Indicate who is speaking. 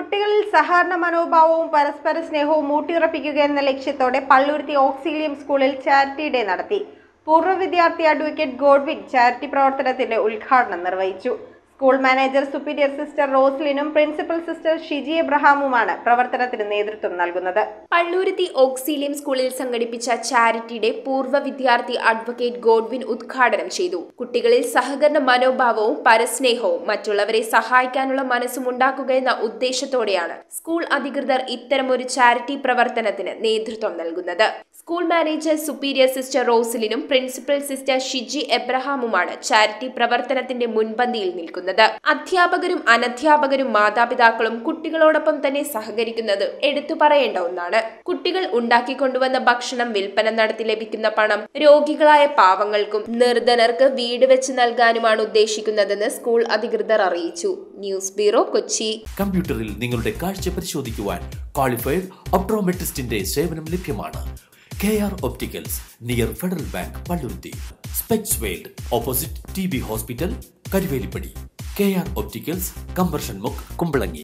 Speaker 1: കുട്ടികളിൽ സഹകരണ മനോഭാവവും പരസ്പര സ്നേഹവും ഊട്ടിയുറപ്പിക്കുക എന്ന ലക്ഷ്യത്തോടെ പള്ളുരുത്തി ഓക്സിലിയം സ്കൂളിൽ ചാരിറ്റി ഡേ നടത്തി പൂർവ്വ വിദ്യാർത്ഥി അഡ്വക്കേറ്റ് ഗോഡ്വിൻ ചാരിറ്റി പ്രവർത്തനത്തിന്റെ ഉദ്ഘാടനം നിർവഹിച്ചു സ്കൂൾ മാനേജർ സുപ്പീരിയർ സിസ്റ്റർ റോസ്ലിനും പ്രിൻസിപ്പൽ സിസ്റ്റർ ഷിജി എബ്രഹാമുമാണ് പ്രവർത്തനത്തിന് നേതൃത്വം നൽകുന്നത്
Speaker 2: പള്ളൂരുത്തി ഓക്സീലിയം സ്കൂളിൽ സംഘടിപ്പിച്ച ചാരിറ്റിയുടെ പൂർവ്വ വിദ്യാർത്ഥി അഡ്വക്കേറ്റ് ഗോഡ്വിൻ ഉദ്ഘാടനം ചെയ്തു കുട്ടികളിൽ സഹകരണ മനോഭാവവും പരസ്നേഹവും മറ്റുള്ളവരെ സഹായിക്കാനുള്ള മനസ്സും ഉണ്ടാക്കുക എന്ന ഉദ്ദേശത്തോടെയാണ് സ്കൂൾ അധികൃതർ ഇത്തരമൊരു ചാരിറ്റി പ്രവർത്തനത്തിന് നേതൃത്വം നൽകുന്നത് സ്കൂൾ മാനേജർ സുപ്പീരിയർ സിസ്റ്റർ റോസിലിനും പ്രിൻസിപ്പൽ സിസ്റ്റർ ഷിജി എബ്രഹാമുമാണ് ചാരിറ്റി പ്രവർത്തനത്തിന്റെ മുൻപന്തിയിൽ നിൽക്കുന്നത് അധ്യാപകരും അനധ്യാപകരും മാതാപിതാക്കളും കുട്ടികളോടൊപ്പം തന്നെ സഹകരിക്കുന്നത് എടുത്തു പറയേണ്ട ഒന്നാണ് കുട്ടികൾ ഉണ്ടാക്കിക്കൊണ്ടുവന്ന ഭക്ഷണം വിൽപ്പന നടത്തി ലഭിക്കുന്ന പണം രോഗികളായ പാവങ്ങൾക്കും നിർധനർക്ക് വീട് വെച്ച് നൽകാനുമാണ് ഉദ്ദേശിക്കുന്നതെന്ന് സ്കൂൾ അധികൃതർ അറിയിച്ചു ന്യൂസ് ബ്യൂറോ കൊച്ചി
Speaker 3: കമ്പ്യൂട്ടറിൽ നിങ്ങളുടെ കാഴ്ച പരിശോധിക്കുവാൻ ക്വാളിഫൈഡ് ഒപ്ട്രോമെട്രിസ്റ്റിന്റെ സേവനം ലഭ്യമാണ് K R opticals near federal bank Palluruthy specs world opposite T B hospital Karuvelippady K R opticals കമ്പർഷൻ മുക്ക് കുമ്പളങ്ങി